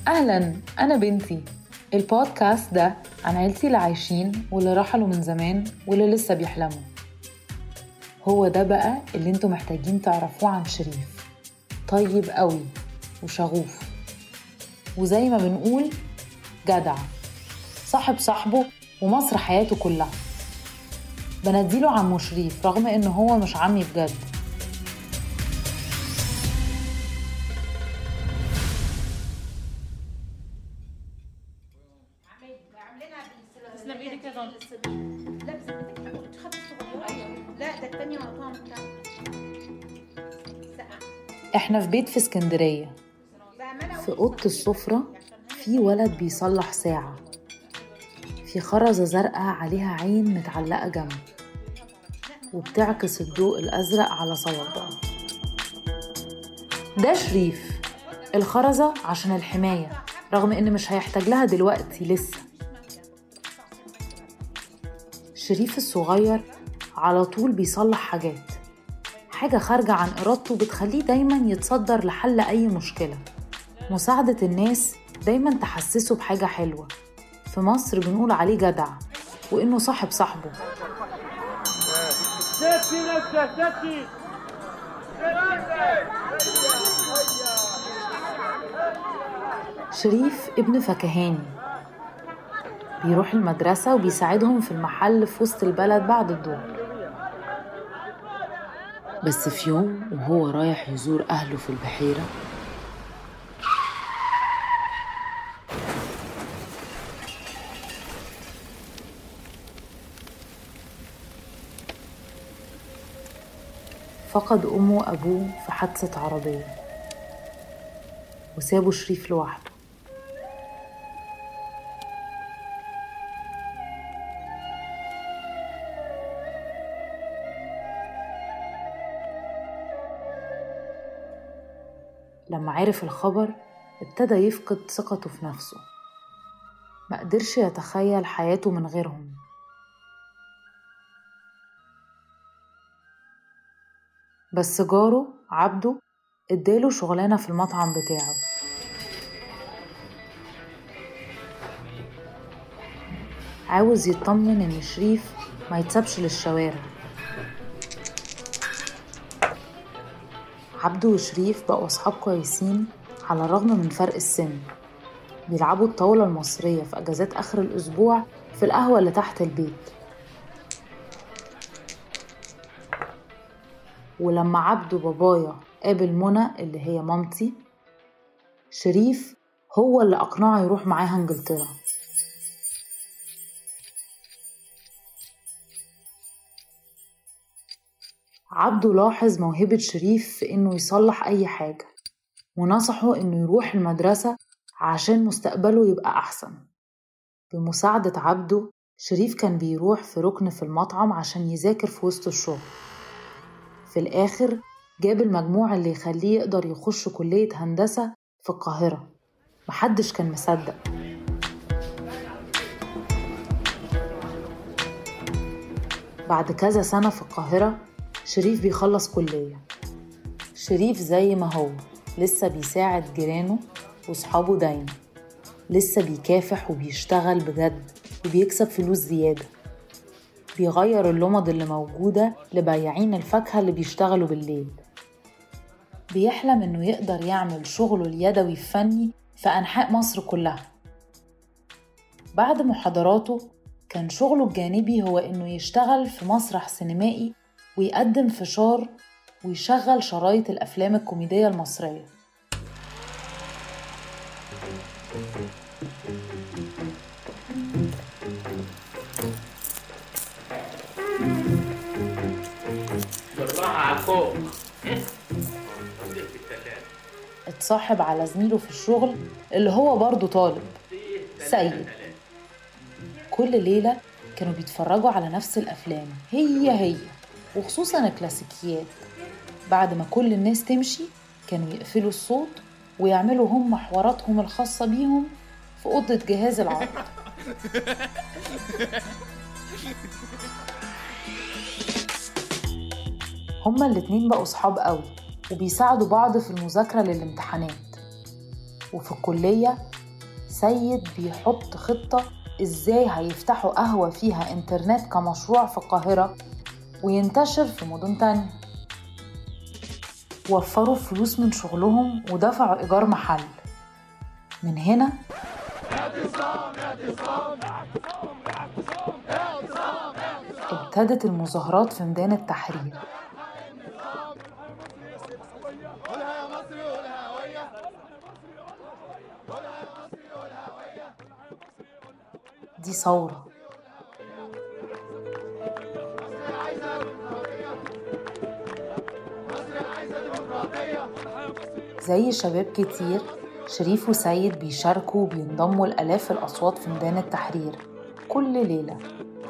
أهلا أنا بنتي البودكاست ده عن عيلتي اللي عايشين واللي رحلوا من زمان واللي لسه بيحلموا هو ده بقى اللي انتوا محتاجين تعرفوه عن شريف طيب قوي وشغوف وزي ما بنقول جدع صاحب صاحبه ومصر حياته كلها بنديله عمو شريف رغم ان هو مش عمي بجد تسلم ايدك يا رنا لا بس بدك تخبي الصغيره لا ده الثانيه مقطوعه من تحت سقع احنا في بيت في اسكندرية بأمانة في أوضة السفرة في ولد بيصلح ساعة في خرزة زرقاء عليها عين متعلقة جنب وبتعكس الضوء الأزرق على صوابعه ده شريف الخرزة عشان الحماية رغم إن مش هيحتاج لها دلوقتي لسه شريف الصغير على طول بيصلح حاجات حاجة خارجة عن إرادته بتخليه دايما يتصدر لحل أي مشكلة مساعدة الناس دايما تحسسه بحاجة حلوة في مصر بنقول عليه جدع وإنه صاحب صاحبه سيبتي نفسك سيبتي شريف ابن فكهاني بيروح المدرسة وبيساعدهم في المحل في وسط البلد بعد الظهر بس في يوم وهو رايح يزور أهله في البحيرة فقد أمه وأبوه في حادثة عربية وسابوا شريف لوحده لما عرف الخبر ابتدى يفقد ثقته في نفسه ما قدرش يتخيل حياته من غيرهم بس جاره عبده اداله شغلانة في المطعم بتاعه عاوز يطمن ان شريف ما يتسابش للشوارع عبده وشريف بقوا أصحاب كويسين على الرغم من فرق السن بيلعبوا الطاولة المصرية في أجازات آخر الأسبوع في القهوة اللي تحت البيت ولما عبده بابايا قابل منى اللي هي مامتي شريف هو اللي أقنعه يروح معاها إنجلترا عبده لاحظ موهبة شريف في إنه يصلح أي حاجة ونصحه إنه يروح المدرسة عشان مستقبله يبقى أحسن بمساعدة عبده شريف كان بيروح في ركن في المطعم عشان يذاكر في وسط الشغل في الآخر جاب المجموع اللي يخليه يقدر يخش كلية هندسة في القاهرة محدش كان مصدق بعد كذا سنة في القاهرة شريف بيخلص كلية شريف زي ما هو لسه بيساعد جيرانه وصحابه دايما لسه بيكافح وبيشتغل بجد وبيكسب فلوس زيادة بيغير اللمض اللي موجودة لبياعين الفاكهة اللي بيشتغلوا بالليل بيحلم إنه يقدر يعمل شغله اليدوي الفني في أنحاء مصر كلها بعد محاضراته كان شغله الجانبي هو إنه يشتغل في مسرح سينمائي ويقدم فشار ويشغل شرايط الأفلام الكوميدية المصرية بالراحة على فوق اتصاحب على زميله في الشغل اللي هو برضه طالب سيد كل ليلة كانوا بيتفرجوا على نفس الأفلام هي هي وخصوصا الكلاسيكيات بعد ما كل الناس تمشي كانوا يقفلوا الصوت ويعملوا هم حواراتهم الخاصة بيهم في أوضة جهاز العرض هما الاتنين بقوا صحاب قوي وبيساعدوا بعض في المذاكرة للامتحانات وفي الكلية سيد بيحط خطة إزاي هيفتحوا قهوة فيها إنترنت كمشروع في القاهرة وينتشر في مدن تانية وفروا فلوس من شغلهم ودفعوا إيجار محل من هنا ابتدت المظاهرات في ميدان التحرير دي ثورة زي شباب كتير شريف وسيد بيشاركوا وبينضموا لآلاف الأصوات في ميدان التحرير كل ليلة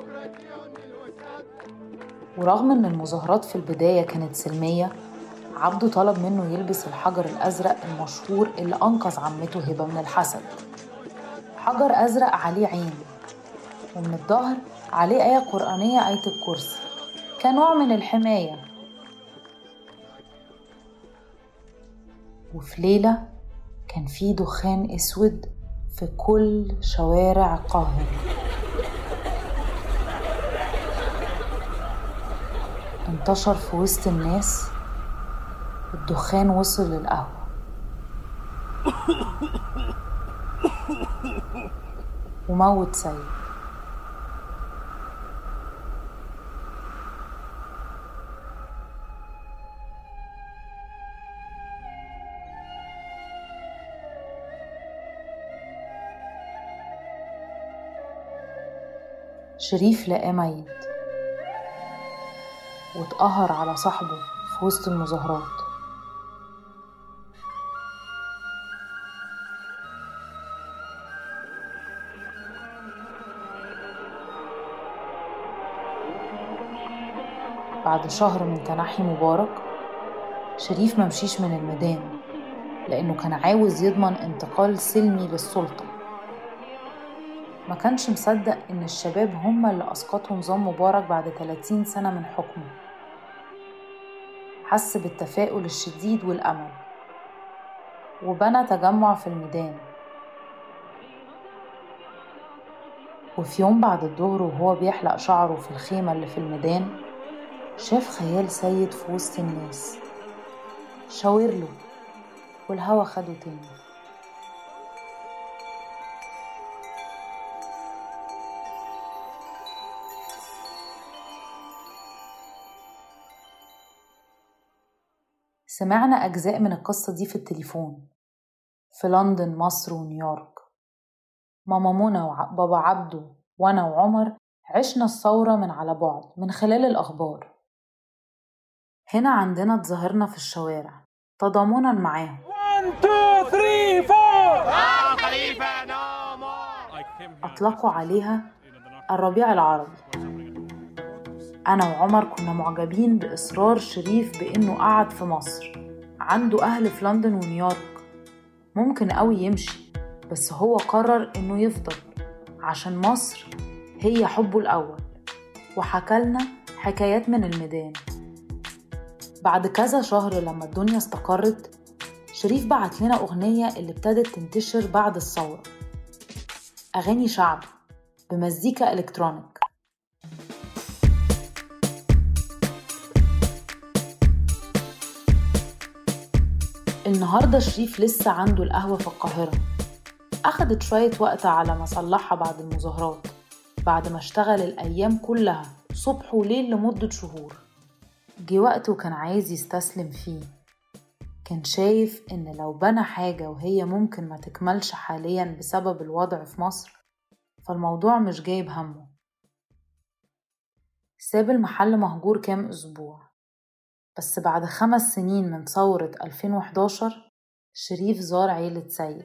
ورغم إن المظاهرات في البداية كانت سلمية عبده طلب منه يلبس الحجر الأزرق المشهور اللي أنقذ عمته هبة من الحسد حجر أزرق عليه عين ومن الظهر عليه آية قرآنية آية الكرسي كنوع من الحماية وفي ليلة كان في دخان أسود في كل شوارع القاهرة انتشر في وسط الناس الدخان وصل للقهوة وموت سيد شريف لقاه ميت واتقهر على صاحبه في وسط المظاهرات بعد شهر من تنحي مبارك شريف ممشيش من الميدان لأنه كان عاوز يضمن انتقال سلمي للسلطة ما كانش مصدق إن الشباب هم اللي أسقطوا نظام مبارك بعد 30 سنة من حكمه حس بالتفاؤل الشديد والأمل وبنى تجمع في الميدان وفي يوم بعد الظهر وهو بيحلق شعره في الخيمة اللي في الميدان شاف خيال سيد في وسط الناس شاور له والهوا خده تاني سمعنا أجزاء من القصة دي في التليفون في لندن مصر ونيويورك ماما منى وبابا عبده وأنا وعمر عشنا الثورة من على بعد من خلال الأخبار هنا عندنا تظاهرنا في الشوارع تضامنا معاهم 1 2 3 4 أطلقوا عليها الربيع العربي أنا وعمر كنا معجبين بإصرار شريف بإنه قعد في مصر عنده أهل في لندن ونيويورك ممكن قوي يمشي بس هو قرر إنه يفضل عشان مصر هي حبه الأول وحكالنا حكايات من الميدان بعد كذا شهر لما الدنيا استقرت شريف بعت لنا أغنية اللي ابتدت تنتشر بعد الثورة أغاني شعب بمزيكا إلكترونيك النهاردة شريف لسه عنده القهوة في القاهرة أخدت شوية وقت على ما صلحها بعد المظاهرات بعد ما اشتغل الأيام كلها صبح وليل لمدة شهور جه وقت وكان عايز يستسلم فيه كان شايف إن لو بنى حاجة وهي ممكن ما تكملش حاليا بسبب الوضع في مصر فالموضوع مش جايب همه ساب المحل مهجور كام أسبوع بس بعد خمس سنين من ثورة 2011 شريف زار عيلة سيد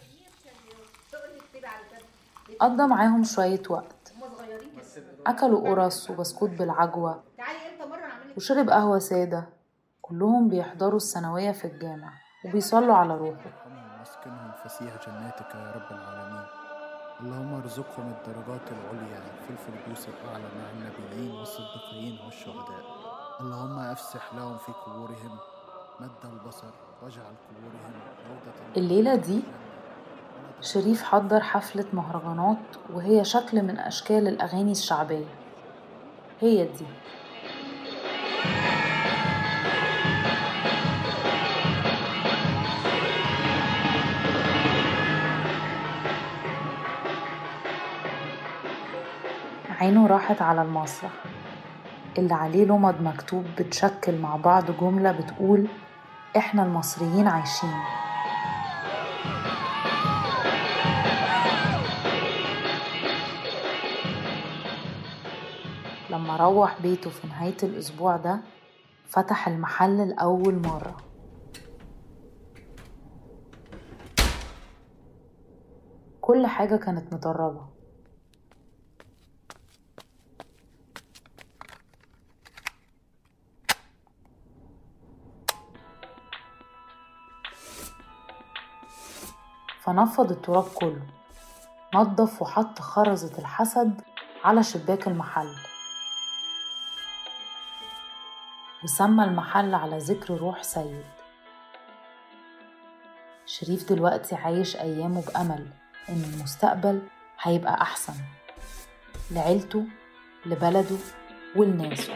قضى معاهم شوية وقت أكلوا قرص وبسكوت بالعجوة تعالي امتى مره اعمل لك وشرب قهوة سادة كلهم بيحضروا الثانوية في الجامع وبيصلوا على روحه ارحمهم واسكنهم فسيح جناتك يا رب العالمين اللهم ارزقهم الدرجات العليا في الفردوس الأعلى مع النبيين والصديقين والشهداء اللهم أفسح لهم في قبورهم مد البصر واجعل قبورهم روضة من الليلة دي الجنة ولا شريف حضر حفلة مهرجانات وهي شكل من أشكال الأغاني الشعبية هي دي عينه راحت على المسرح اللي عليه لمض مكتوب بتشكل مع بعض جملة بتقول إحنا المصريين عايشين لما روح بيته في نهاية الأسبوع ده فتح المحل لأول مرة كل حاجة كانت مطربة فنفض التراب كله نظف وحط خرزة الحسد على شباك المحل وسمى المحل على ذكر روح سيد شريف دلوقتي عايش أيامه بأمل إن المستقبل هيبقى أحسن لعيلته لبلده ولناسه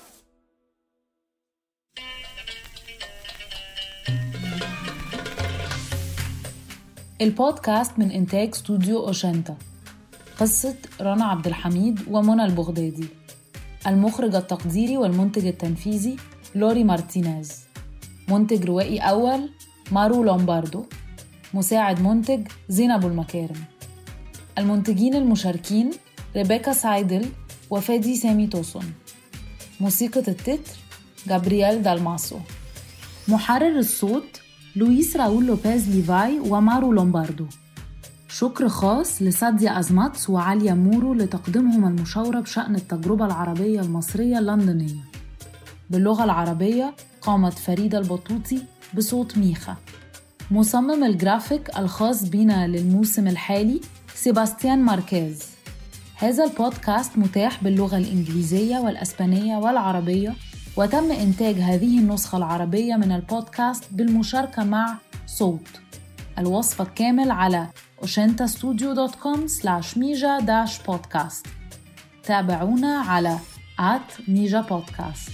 البودكاست من إنتاج استوديو أوشنتا قصة رنا عبد الحميد ومنى البغدادي المخرج التقديري والمنتج التنفيذي لوري مارتينيز منتج روائي أول مارو لومباردو مساعد منتج زينب المكارم المنتجين المشاركين ريبيكا سايدل وفادي سامي توسون موسيقى التتر جابرييل دالماسو محرر الصوت لويس راول لوبيز ليفاي ومارو لومباردو شكر خاص لساديا أزماتس وعاليا مورو لتقديمهم المشاورة بشأن التجربة العربية المصرية اللندنية باللغة العربية قامت فريدة البطوطي بصوت ميخا مصمم الجرافيك الخاص بنا للموسم الحالي سيباستيان ماركيز هذا البودكاست متاح باللغة الإنجليزية والأسبانية والعربية وتم إنتاج هذه النسخة العربية من البودكاست بالمشاركة مع صوت الوصف الكامل على oshentastudio.com slash mija podcast تابعونا على at mija podcast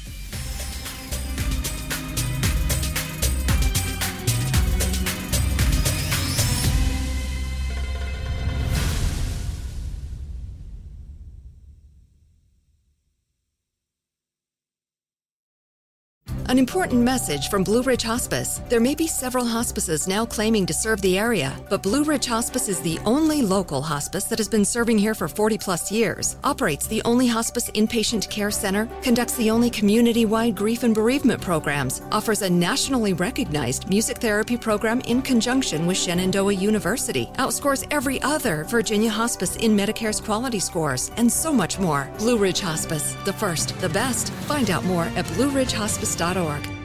An important message from Blue Ridge Hospice. There may be several hospices now claiming to serve the area, but Blue Ridge Hospice is the only local hospice that has been serving here for 40 plus years, operates the only hospice inpatient care center, conducts the only community wide grief and bereavement programs, offers a nationally recognized music therapy program in conjunction with Shenandoah University, outscores every other Virginia hospice in Medicare's quality scores, and so much more. Blue Ridge Hospice, the first, the best. Find out more at blueridgehospice.org.